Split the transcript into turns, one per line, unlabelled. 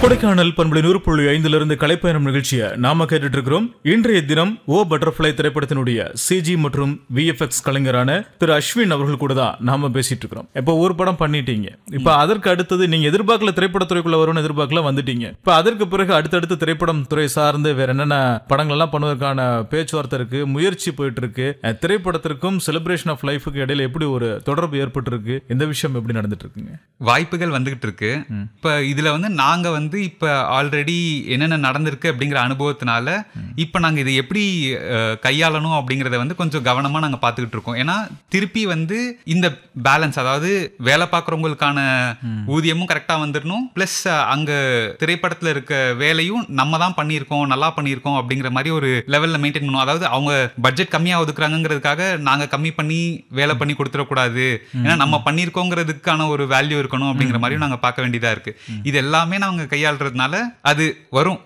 கொடைக்கானல் பண்புலை நூறு புள்ளி ஐந்திலிருந்து கலைப்பயணம் நிகழ்ச்சியை நாம கேட்டுட்டு இருக்கிறோம் இன்றைய தினம் ஓ பட்டர்ஃபிளை திரைப்படத்தினுடைய சிஜி மற்றும் விஎஃப்எக்ஸ் கலைஞரான திரு அஸ்வின் அவர்கள் கூட தான் நாம பேசிட்டு இருக்கிறோம் இப்போ ஒரு படம் பண்ணிட்டீங்க இப்போ அதற்கு அடுத்தது நீங்க எதிர்பார்க்கல திரைப்படத்துறைக்குள்ள வரும்னு எதிர்பார்க்கல வந்துட்டீங்க இப்போ அதற்கு பிறகு அடுத்தடுத்து திரைப்படம் துறை சார்ந்து வேற என்னென்ன படங்கள் எல்லாம் பண்ணுவதற்கான பேச்சுவார்த்தை இருக்கு முயற்சி போயிட்டு இருக்கு அஹ், திரைப்படத்திற்கும் செலிப்ரேஷன் ஆஃப் லைஃபுக்கு இடையில எப்படி ஒரு தொடர்பு ஏற்பட்டு இருக்கு இந்த விஷயம் எப்படி நடந்துட்டு இருக்குங்க
வாய்ப்புகள் வந்துகிட்டு இருக்கு இப்ப இதுல வந்து நாங்க வந்து இப்ப ஆல்ரெடி என்னென்ன நடந்திருக்கு அப்படிங்கிற அனுபவத்தினால இப்ப நாங்க இதை எப்படி அஹ், கையாளணும் அப்படிங்கறத வந்து கொஞ்சம் கவனமா நாங்க பாத்துக்கிட்டு இருக்கோம் ஏன்னா திருப்பி வந்து இந்த பேலன்ஸ் அதாவது வேலை பார்க்குறவங்களுக்கான ஊதியமும் கரெக்டா வந்துடணும் பிளஸ் அங்க திரைப்படத்துல இருக்க வேலையும் நம்ம தான் பண்ணியிருக்கோம் நல்லா பண்ணியிருக்கோம் அப்படிங்கிற மாதிரி ஒரு லெவல்ல மெயின்டைன் பண்ணுவோம் அதாவது அவங்க பட்ஜெட் கம்மியா ஒதுக்குறாங்கிறதுக்காக நாங்க கம்மி பண்ணி வேலை பண்ணி கொடுத்துடக்கூடாது ஏன்னா நம்ம பண்ணியிருக்கோங்கிறதுக்கான ஒரு வேல்யூ இருக்கணும் அப்படிங்கிற மாதிரியும் நாங்க பார்க்க வேண்டியதா இருக்கு இது எல்லாமே நாங்க கையாளுறதுனால அது வரும்